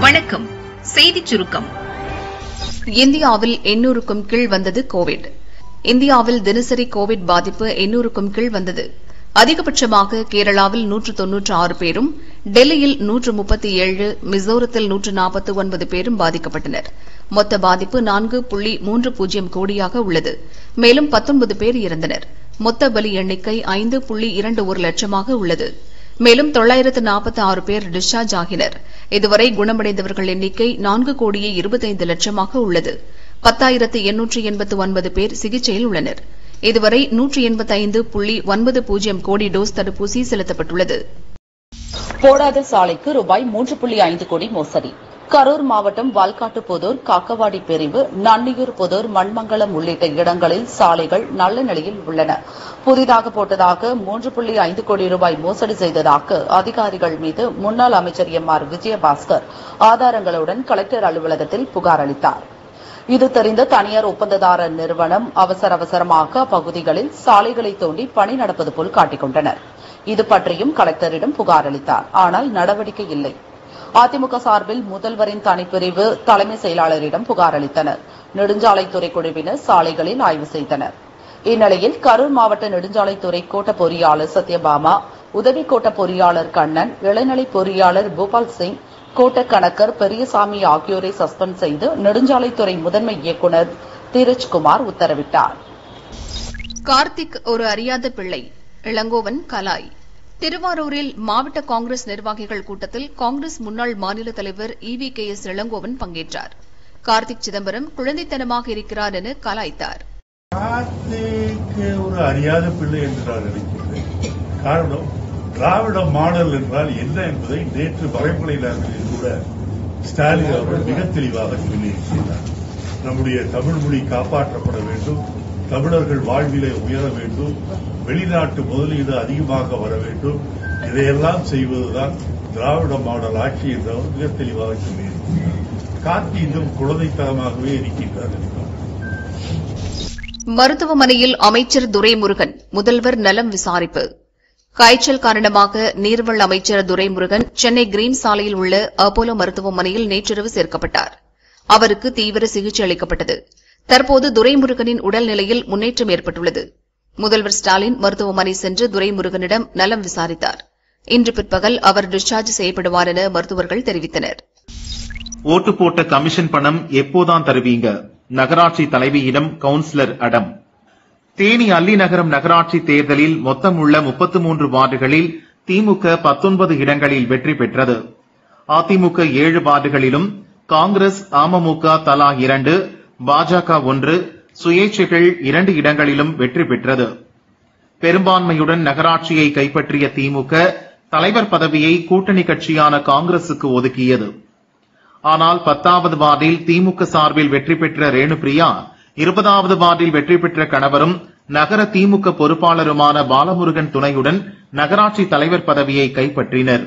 வணக்கம் செய்திச் சுருக்கம் இந்தியாவில் எண்ணூறுக்கும் கீழ் வந்தது கோவிட் இந்தியாவில் தினசரி கோவிட் பாதிப்பு எண்ணூறுக்கும் கீழ் வந்தது அதிகபட்சமாக கேரளாவில் நூற்று தொன்னூற்று ஆறு பேரும் டெல்லியில் நூற்று முப்பத்தி ஏழு மிசோரத்தில் நூற்று நாற்பத்தி ஒன்பது பேரும் பாதிக்கப்பட்டனர் மொத்த பாதிப்பு நான்கு புள்ளி மூன்று பூஜ்ஜியம் கோடியாக உள்ளது மேலும் பத்தொன்பது பேர் இறந்தனர் மொத்த பலி எண்ணிக்கை ஐந்து புள்ளி இரண்டு ஒரு லட்சமாக உள்ளது மேலும் தொள்ளாயிரத்து நாற்பத்தி ஆறு பேர் டிஸ்சார்ஜ் ஆகினர் இதுவரை குணமடைந்தவர்கள் எண்ணிக்கை நான்கு கோடியே இருபத்தைந்து லட்சமாக உள்ளது பத்தாயிரத்து எண்ணூற்று எண்பத்து ஒன்பது பேர் சிகிச்சையில் உள்ளனர் இதுவரை நூற்று எண்பத்தைந்து புள்ளி ஒன்பது பூஜ்ஜியம் கோடி டோஸ் தடுப்பூசி செலுத்தப்பட்டுள்ளது போடாத சாலைக்கு ரூபாய் மூன்று புள்ளி ஐந்து கோடி மோசடி கரூர் மாவட்டம் வால்காட்டு புதூர் காக்கவாடி பிரிவு நன்னியூர் புதூர் மண்மங்கலம் உள்ளிட்ட இடங்களில் சாலைகள் நல்ல நிலையில் உள்ளன புதிதாக போட்டதாக மூன்று புள்ளி ஐந்து கோடி ரூபாய் மோசடி செய்ததாக அதிகாரிகள் மீது முன்னாள் அமைச்சர் எம் ஆர் விஜயபாஸ்கர் ஆதாரங்களுடன் கலெக்டர் அலுவலகத்தில் புகார் அளித்தார் இது தெரிந்த தனியார் ஒப்பந்ததாரர் நிறுவனம் அவசர அவசரமாக அப்பகுதிகளில் சாலைகளை தோண்டி பணி நடப்பது போல் காட்டிக் கொண்டனர் இது பற்றியும் கலெக்டரிடம் புகார் அளித்தார் ஆனால் நடவடிக்கை இல்லை அதிமுக சார்பில் முதல்வரின் தனிப்பிரிவு தலைமை செயலாளரிடம் புகார் அளித்தனர் நெடுஞ்சாலைத்துறை குழுவினர் சாலைகளில் ஆய்வு செய்தனர் இந்நிலையில் கரூர் மாவட்ட நெடுஞ்சாலைத்துறை கோட்ட பொறியாளர் சத்யபாமா உதவி கோட்ட பொறியாளர் கண்ணன் இளநிலை பொறியாளர் பூபால் சிங் கோட்ட கணக்கர் பெரியசாமி ஆகியோரை சஸ்பெண்ட் செய்து நெடுஞ்சாலைத்துறை முதன்மை இயக்குநர் தீரஜ்குமார் உத்தரவிட்டார் கார்த்திக் ஒரு அறியாத பிள்ளை இளங்கோவன் கலாய் திருவாரூரில் மாவட்ட காங்கிரஸ் நிர்வாகிகள் கூட்டத்தில் காங்கிரஸ் முன்னாள் மாநில தலைவர் E V K S Elangovan பங்கேற்றார் கார்த்திக் சிதம்பரம் குழந்தைத்தனமாக இருக்கிறார் என கலாய்த்தார் கார்த்திக் ஒரு அறியாத பிள்ளை என்று நான் நினைக்கிறேன் காரணம் திராவிட மாடல் என்றால் என்ன என்பதை நேற்று வரைமுறையிலாளர்களில் கூட ஸ்டாலின் அவர்கள் மிக தெளிவாக சொல்லியிருக்கிறார் நம்முடைய தமிழ் மொழி காப்பாற்றப்பட வேண்டும் தமிழர்கள் வாழ்விலே உயர வேண்டும் வெளிநாட்டு முதலீடு அதிகமாக வர வேண்டும் இதையெல்லாம் செய்வதுதான் திராவிட மாடல் ஆட்சி என்று அவர் மிக தெளிவாக சொல்லியிருக்கிறார் கார்த்தி இன்னும் குழந்தைத்தனமாகவே இருக்கின்றார் என்றார் மருத்துவமனையில் அமைச்சர் துரைமுருகன் முதல்வர் நலம் விசாரிப்பு காய்ச்சல் காரணமாக நீர்வள அமைச்சர் துரைமுருகன் சென்னை கிரீன் சாலையில் உள்ள அப்போலோ மருத்துவமனையில் நேற்றிரவு சேர்க்கப்பட்டார் அவருக்கு தீவிர சிகிச்சை அளிக்கப்பட்டது தற்போது துரைமுருகனின் உடல்நிலையில் முன்னேற்றம் ஏற்பட்டுள்ளது முதல்வர் ஸ்டாலின் மருத்துவமனை சென்று துரைமுருகனிடம் நலம் விசாரித்தார் இன்று பிற்பகல் அவர் டிஸ்சார்ஜ் செய்யப்படுவார் என மருத்துவர்கள் தெரிவித்தனர் ஓட்டு போட்ட கமிஷன் பணம் எப்போதான் தருவீங்க நகராட்சி தலைவியிடம் கவுன்சிலர் அடம் தேனி அல்லிநகரம் நகராட்சி தேர்தலில் மொத்தம் உள்ள முப்பத்து மூன்று வார்டுகளில் திமுக பத்தொன்பது இடங்களில் வெற்றி பெற்றது அதிமுக ஏழு வார்டுகளிலும் காங்கிரஸ் அமமுக தலா இரண்டு பாஜக ஒன்று சுயேட்சைகள் இரண்டு இடங்களிலும் வெற்றி பெற்றது பெரும்பான்மையுடன் நகராட்சியை கைப்பற்றிய திமுக தலைவர் பதவியை கூட்டணி கட்சியான காங்கிரசுக்கு ஒதுக்கியது ஆனால் பத்தாவது வார்டில் திமுக சார்பில் வெற்றி பெற்ற ரேணுபிரியா இருபதாவது வார்டில் வெற்றி பெற்ற கணவரும் நகர திமுக பொறுப்பாளருமான பாலமுருகன் துணையுடன் நகராட்சி தலைவர் பதவியை கைப்பற்றினர்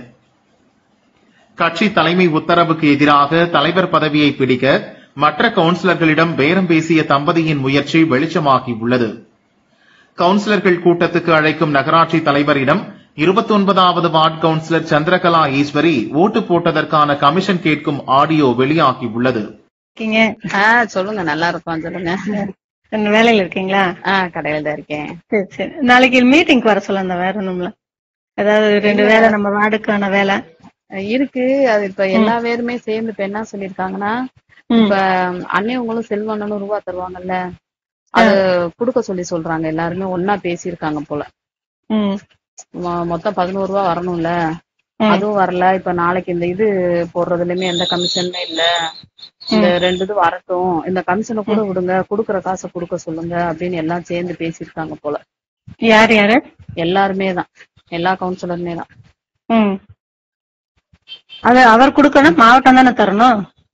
கட்சி தலைமை உத்தரவுக்கு எதிராக தலைவர் பதவியை பிடிக்க மற்ற கவுன்சிலர்களிடம் பேரம் பேசிய தம்பதியின் முயற்சி வெளிச்சமாகியுள்ளது கவுன்சிலர்கள் கூட்டத்துக்கு அழைக்கும் நகராட்சி தலைவரிடம் இருபத்தி ஒன்பதாவது வார்டு கவுன்சிலர் சந்திரகலா ஈஸ்வரி ஓட்டு போட்டதற்கான கமிஷன் கேட்கும் ஆடியோ வெளியாகியுள்ளது இருக்கீங்க ஆ சொல்லுங்க நல்லா இருக்கோம் சொல்லுங்க என்ன வேலையில இருக்கீங்களா ஆ கடையில தான் இருக்கேன் சரி சரி நாளைக்கு மீட்டிங்க்கு வர சொல்ல வேற ஒண்ணும்ல ஏதாவது ரெண்டு வேலை நம்ம வார்டுக்கான வேலை இருக்கு அது இப்ப எல்லா பேருமே சேர்ந்து இப்ப என்ன சொல்லிருக்காங்கன்னா ம். இப்ப அண்ணன் செல்வண்ணனும் ரூபா தருவாங்கல்ல அது குடுக்க சொல்லி சொல்றாங்க எல்லாருமே ஒன்னா பேசியிருக்காங்க போல ம். மொ- மொத்தம் பதினோரு ரூபா வரணும்ல ம். அதுவும் வரல இப்ப நாளைக்கு இந்த இது போடுறதுலயுமே எந்த கமிஷனுமே இல்ல இந்த ரெண்டு இது வரட்டும் இந்த கமிஷனை கூட விடுங்க குடுக்கற காசை குடுக்க சொல்லுங்க அப்படின்னு எல்லாம் சேர்ந்து பேசியிருக்காங்க போல யார் யாரு எல்லாருமே தான் எல்லா கவுன்சிலருமே தான் ம் அது அவர் கொடுக்கணும் மாவட்டம் தானே தரணும்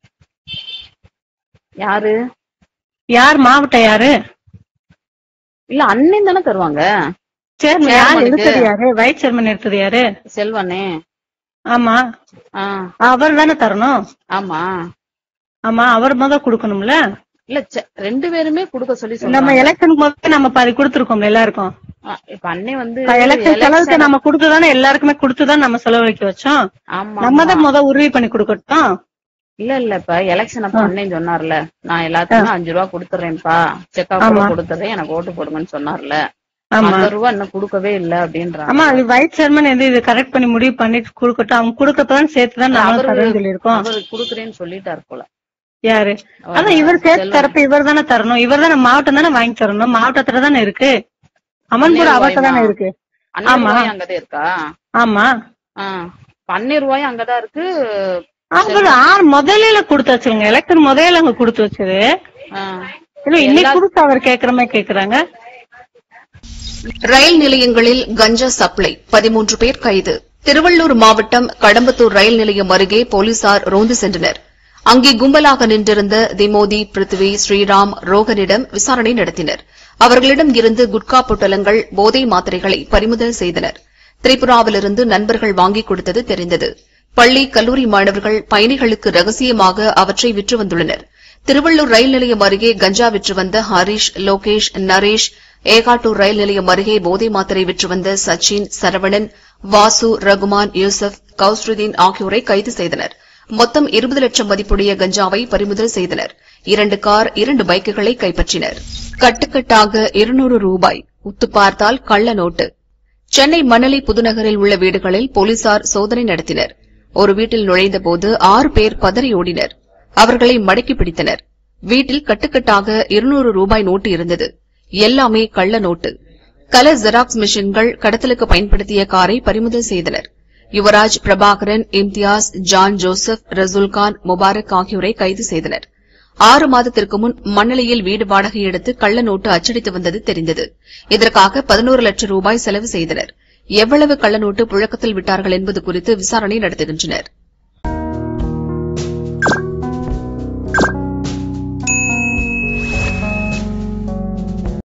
யாரு யார் மாவட்டம் யாரு இல்ல அண்ணன் தானே தருவாங்க சேர்மன் யார் சேர்மனுக்கு. எடுத்தது யாரு வைஸ் சேர்மன் எடுத்தது யாரு செல்வனே ஆமா ஆ அவர் தானே தரணும் ஆமா ஆமா அவர் முத கொடுக்கணும்ல இல்ல செ- ரெண்டு பேருமே குடுக்க சொல்லி நம்ம சொல்றாங்க எலெக்ஷனுக்கு போது நம்ம பாதி கொடுத்துருக்கோம் எல்லாருக்கும் ஆ, இப்ப அண்ணன் வந்து எலெக்ஷன் செலவுக்கு election- நம்ம கொடுத்துதானே எல்லாருக்குமே கொடுத்துதான் நம்ம செலவழிக்க வச்சோம் ஆமா நம்ம ஆமா. தான் முத உறுதி பண்ணி கொடுக்கட்டும் இல்ல இல்ல இப்ப எலெக்ஷன் அப்ப அண்ணன் சொன்னார்ல நான் எல்லாத்துக்குமே அஞ்சு ரூபா கொடுத்துறேன்ப்பா செக்கா கூட ஆமா. கொடுத்துறேன் எனக்கு ஓட்டு போடுங்கன்னு சொன்னார்ல ஆமா அந்த ரூபா இன்னும் கொடுக்கவே இல்ல அப்படின்றாங்க ஆமா அது வைஸ் சேர்மன் எது இது கரெக்ட் பண்ணி முடிவு பண்ணிட்டு கொடுக்கட்டும் அவங்க கொடுக்கறதான் சேர்த்து தான் நாங்களும் அவரு தரேன்னு சொல்லியிருக்கோம் அவரு குடுக்குறேன்னு சொல்லிட்டாரு போல யாரு அதான் இவர் சேர்த்து தரப்ப இவர் தானே தரணும் இவர் தானே மாவட்டம் தானே வாங்கி தரணும் மாவட்டத்துல தானே இருக்கு அமன்புர அவட்ட தானே இருக்கு அன்னூறு ஆமா. ரூபாய் அங்கதான் இருக்கா ஆமா ஆஹ் பன்னீர் ரூபாய் அங்கதான் இருக்கு அவங்க ஆறு முதல்ல கொடுத்து வச்சிருங்க எலெக்ஷன் முதல்ல அங்க கொடுத்து வச்சது ஆஹ் இல்ல இன்னைக்கு கொடுத்து அவர் கேக்குற மாதிரி கேக்குறாங்க ரயில் நிலையங்களில் கஞ்சா சப்ளை பதிமூன்று பேர் கைது திருவள்ளூர் மாவட்டம் கடம்பத்தூர் ரயில் நிலையம் அருகே போலீசார் ரோந்து சென்றனர் அங்கே கும்பலாக நின்றிருந்த திமோதி பிருத்வி ஸ்ரீராம் ரோகனிடம் விசாரணை நடத்தினர் அவர்களிடம் இருந்து குட்கா பொட்டலங்கள் போதை மாத்திரைகளை பறிமுதல் செய்தனர் திரிபுராவிலிருந்து நண்பர்கள் வாங்கிக் கொடுத்தது தெரிந்தது பள்ளி கல்லூரி மாணவர்கள் பயணிகளுக்கு ரகசியமாக அவற்றை விற்று வந்துள்ளனர் திருவள்ளூர் ரயில் நிலையம் அருகே கஞ்சா விற்று வந்த ஹரிஷ் லோகேஷ் நரேஷ் ஏகாட்டூர் ரயில் நிலையம் அருகே போதை மாத்திரை விற்று வந்த சச்சின் சரவணன் வாசு ரகுமான் யூசப் கௌஸ்ருதீன் ஆகியோரை கைது செய்தனர் மொத்தம் இருபது லட்சம் மதிப்புடைய கஞ்சாவை பறிமுதல் செய்தனர் இரண்டு கார் இரண்டு பைக்குகளை கைப்பற்றினர் கட்டுக்கட்டாக இருநூறு ரூபாய் உத்து பார்த்தால் கள்ள நோட்டு சென்னை மணலி புதுநகரில் உள்ள வீடுகளில் போலீசார் சோதனை நடத்தினர் ஒரு வீட்டில் நுழைந்தபோது ஆறு பேர் பதறி ஓடினர் அவர்களை மடக்கி பிடித்தனர் வீட்டில் கட்டுக்கட்டாக இருநூறு ரூபாய் நோட்டு இருந்தது எல்லாமே கள்ள நோட்டு கலர் ஜெராக்ஸ் மிஷின்கள் கடத்தலுக்கு பயன்படுத்திய காரை பறிமுதல் செய்தனர் யுவராஜ் பிரபாகரன் இம்தியாஸ் ஜான் ஜோசப் ரசூல்கான் முபாரக் ஆகியோரை கைது செய்தனர் ஆறு மாதத்திற்கு முன் மண்ணலையில் வீடு வாடகை எடுத்து கள்ள நோட்டு அச்சடித்து வந்தது தெரிந்தது இதற்காக பதினோரு லட்சம் ரூபாய் செலவு செய்தனர் எவ்வளவு கள்ள நோட்டு புழக்கத்தில் விட்டார்கள் என்பது குறித்து விசாரணை நடத்துகின்றனர்